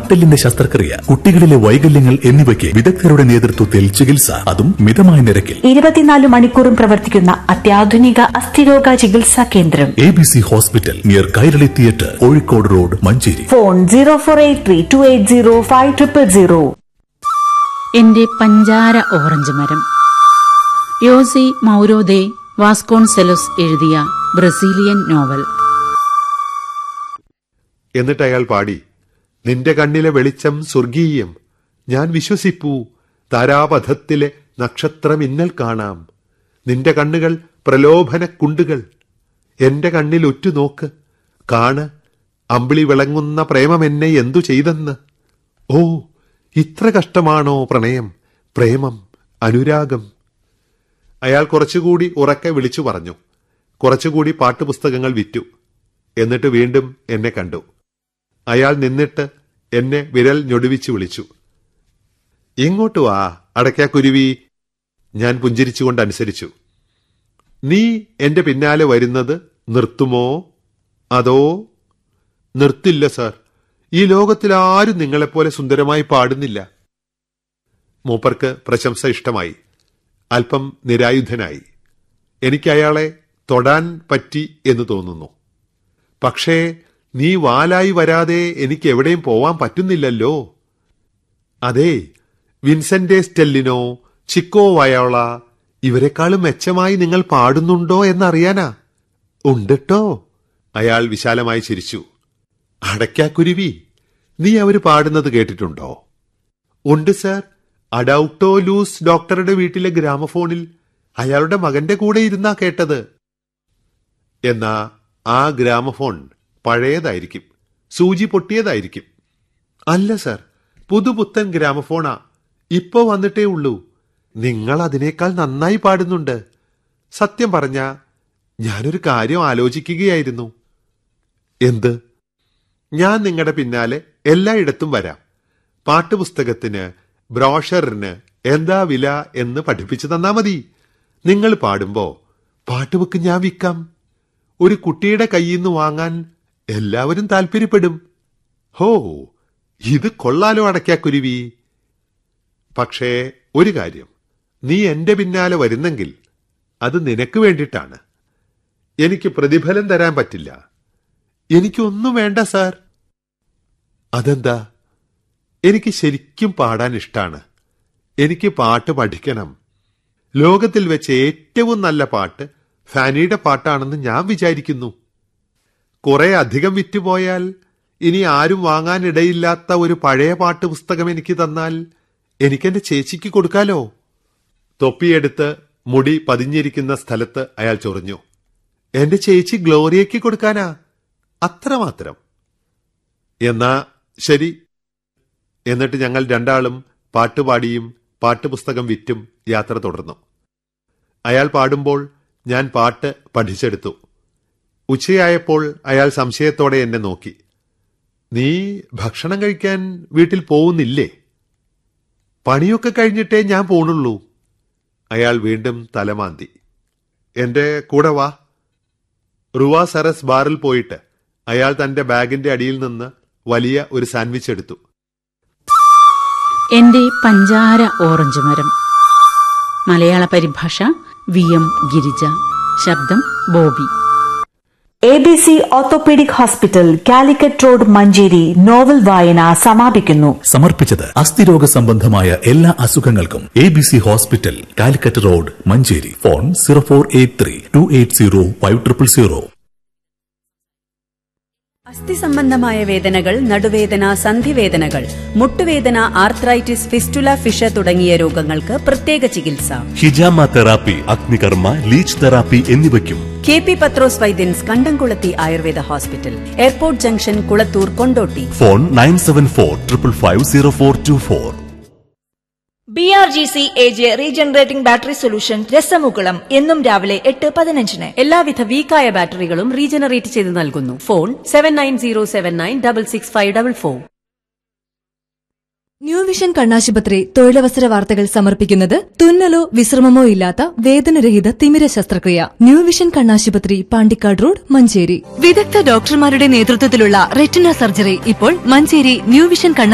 നട്ടെല്ലിന്റെ ശസ്ത്രക്രിയ കുട്ടികളിലെ വൈകല്യങ്ങൾ എന്നിവയ്ക്ക് വിദഗ്ധരുടെ നേതൃത്വത്തിൽ ചികിത്സ അതും മിതമായ നിരക്കിൽ ഇരുപത്തിനാല് മണിക്കൂറും പ്രവർത്തിക്കുന്ന അത്യാധുനിക അസ്ഥിരോഗ ചികിത്സാ കേന്ദ്രം A B C hospital near Kairali theatre Kozhikode road Manjeri phone zero four eight three two eight zero five triple zero എന്റെ പഞ്ചാര ഓറഞ്ച് മരം യോസി മൗരോദെ വാസ്കോൺസെലോസ് എഴുതിയ ബ്രസീലിയൻ നോവൽ എന്നിട്ട് അയാൾ പാടി നിന്റെ കണ്ണിലെ വെളിച്ചം സ്വർഗീയം ഞാൻ വിശ്വസിപ്പൂ താരാപഥത്തിലെ നക്ഷത്രമിന്നൽ കാണാം നിന്റെ കണ്ണുകൾ പ്രലോഭന കുണ്ടുകൾ എന്റെ കണ്ണിൽ ഉറ്റുനോക്ക് കാണ് അമ്പിളി വിളങ്ങുന്ന പ്രേമം എന്നെ എന്തു ചെയ്തെന്ന് ഓ ഇത്ര കഷ്ടമാണോ പ്രണയം പ്രേമം അനുരാഗം അയാൾ കുറച്ചുകൂടി ഉറക്കെ വിളിച്ചു പറഞ്ഞു കുറച്ചുകൂടി പാട്ടുപുസ്തകങ്ങൾ വിറ്റു എന്നിട്ട് വീണ്ടും എന്നെ കണ്ടു അയാൾ നിന്നിട്ട് എന്നെ വിരൽ ഞൊടുവിച്ച് വിളിച്ചു ഇങ്ങോട്ട് വാ അടയ്ക്കാക്കുരുവി ഞാൻ പുഞ്ചിരിച്ചുകൊണ്ട് അനുസരിച്ചു നീ എന്റെ പിന്നാലെ വരുന്നത് നിർത്തുമോ അതോ നിർത്തില്ല സാർ ഈ ലോകത്തിൽ ആരും നിങ്ങളെപ്പോലെ സുന്ദരമായി പാടുന്നില്ല മൂപ്പർക്ക് പ്രശംസ ഇഷ്ടമായി അല്പം നിരായുധനായി എനിക്ക് അയാളെ തൊടാൻ പറ്റി എന്ന് തോന്നുന്നു പക്ഷേ നീ വാലായി വരാതെ എനിക്ക് എവിടെയും പോവാൻ പറ്റുന്നില്ലല്ലോ അതെ വിൻസെന്റ് സ്റ്റെല്ലിനോ ചിക്കോ വയോള ഇവരെക്കാളും മെച്ചമായി നിങ്ങൾ പാടുന്നുണ്ടോ എന്നറിയാനാ ഉണ്ടിട്ടോ അയാൾ വിശാലമായി ചിരിച്ചു അടയ്ക്കാക്കുരുവി നീ അവര് പാടുന്നത് കേട്ടിട്ടുണ്ടോ ഉണ്ട് സർ അഡൌട്ടോ ലൂസ് ഡോക്ടറുടെ വീട്ടിലെ ഗ്രാമഫോണിൽ അയാളുടെ മകന്റെ കൂടെ ഇരുന്നാ കേട്ടത് എന്നാ ആ ഗ്രാമഫോൺ പഴയതായിരിക്കും സൂചി പൊട്ടിയതായിരിക്കും അല്ല സർ പുതുപുത്തൻ ഗ്രാമഫോണാ ഇപ്പോ വന്നിട്ടേ ഉള്ളൂ നിങ്ങൾ അതിനേക്കാൾ നന്നായി പാടുന്നുണ്ട് സത്യം പറഞ്ഞ ഞാനൊരു കാര്യം ആലോചിക്കുകയായിരുന്നു എന്ത് ഞാൻ നിങ്ങളുടെ പിന്നാലെ എല്ലായിടത്തും വരാം പാട്ടുപുസ്തകത്തിന് ബ്രോഷറിന് എന്താ വില എന്ന് പഠിപ്പിച്ചു തന്നാ മതി നിങ്ങൾ പാടുമ്പോ പാട്ടുബുക്ക് ഞാൻ വിൽക്കാം ഒരു കുട്ടിയുടെ കയ്യിൽ നിന്ന് വാങ്ങാൻ എല്ലാവരും താല്പര്യപ്പെടും ഹോ ഇത് കൊള്ളാലോ അടയ്ക്കാക്കുരുവി പക്ഷേ ഒരു കാര്യം നീ എന്റെ പിന്നാലെ വരുന്നെങ്കിൽ അത് നിനക്ക് വേണ്ടിയിട്ടാണ് എനിക്ക് പ്രതിഫലം തരാൻ പറ്റില്ല എനിക്കൊന്നും വേണ്ട സാർ അതെന്താ എനിക്ക് ശരിക്കും പാടാൻ ഇഷ്ടാണ് എനിക്ക് പാട്ട് പഠിക്കണം ലോകത്തിൽ വെച്ച് ഏറ്റവും നല്ല പാട്ട് ഫാനിയുടെ പാട്ടാണെന്ന് ഞാൻ വിചാരിക്കുന്നു കുറെ അധികം വിറ്റുപോയാൽ ഇനി ആരും വാങ്ങാനിടയില്ലാത്ത ഒരു പഴയ പാട്ട് പുസ്തകം എനിക്ക് തന്നാൽ എനിക്കെന്റെ ചേച്ചിക്ക് കൊടുക്കാലോ തൊപ്പിയെടുത്ത് മുടി പതിഞ്ഞിരിക്കുന്ന സ്ഥലത്ത് അയാൾ ചൊറിഞ്ഞു എന്റെ ചേച്ചി ഗ്ലോറിയയ്ക്ക് കൊടുക്കാനാ അത്രമാത്രം എന്നാ ശരി എന്നിട്ട് ഞങ്ങൾ രണ്ടാളും പാട്ടുപാടിയും പാട്ടുപുസ്തകം വിറ്റും യാത്ര തുടർന്നു അയാൾ പാടുമ്പോൾ ഞാൻ പാട്ട് പഠിച്ചെടുത്തു ഉച്ചയായപ്പോൾ അയാൾ സംശയത്തോടെ എന്നെ നോക്കി നീ ഭക്ഷണം കഴിക്കാൻ വീട്ടിൽ പോകുന്നില്ലേ പണിയൊക്കെ കഴിഞ്ഞിട്ടേ ഞാൻ പോണുള്ളൂ അയാൾ വീണ്ടും തലമാന്തി എന്റെ കൂടെ വാ റുവ സരസ് ബാറിൽ പോയിട്ട് അയാൾ തന്റെ ബാഗിന്റെ അടിയിൽ നിന്ന് വലിയ ഒരു സാൻഡ്വിച്ച് എടുത്തു എന്റെ പഞ്ചാര ഓറഞ്ച് മരം മലയാള പരിഭാഷ വി എം ഗിരിജ ശബ്ദം Bobby A B C orthopaedic hospital Calicut road Manjeri novel വായന സമാപിക്കുന്നു സമർപ്പിച്ചത് അസ്ഥിരോഗ സംബന്ധമായ എല്ലാ അസുഖങ്ങൾക്കും A B C hospital Calicut road Manjeri phone zero four eight three two eight zero five triple zero അസ്ഥി സംബന്ധമായ വേദനകൾ നടുവേദന സന്ധിവേദനകൾ മുട്ടുവേദന ആർത്രൈറ്റിസ് ഫിസ്റ്റുല ഫിഷ തുടങ്ങിയ രോഗങ്ങൾക്ക് പ്രത്യേക ചികിത്സ ഹിജാമ തെറാപ്പി അഗ്നികർമ്മ ലീച്ച് തെറാപ്പി എന്നിവയ്ക്കും K P Pathrose Vaidyans Kandamkulathy Ayurveda hospital airport junction Kulathur Kondotty phone nine seven four triple five zero four two four B R G C A J regenerating battery solution രസമുകുളം എന്നും രാവിലെ എട്ട് പതിനഞ്ചിന് എല്ലാവിധ വീക്കായ ബാറ്ററികളും റീജനറേറ്റ് ചെയ്ത് നൽകുന്നു phone seven nine zero seven nine double six five double four new vision കണ്ണാശുപത്രി തൊഴിലവസര വാർത്തകൾ സമർപ്പിക്കുന്നത് തുന്നലോ വിശ്രമമോ ഇല്ലാത്ത വേദനരഹിത തിമിര ശസ്ത്രക്രിയ ന്യൂ വിഷൻ കണ്ണാശുപത്രി പാണ്ടിക്കാട് റോഡ് മഞ്ചേരി വിദഗ്ധ ഡോക്ടർമാരുടെ നേതൃത്വത്തിലുള്ള റെറ്റിന സർജറി ഇപ്പോൾ മഞ്ചേരി ന്യൂ വിഷൻ കണ്ണാശുപത്രി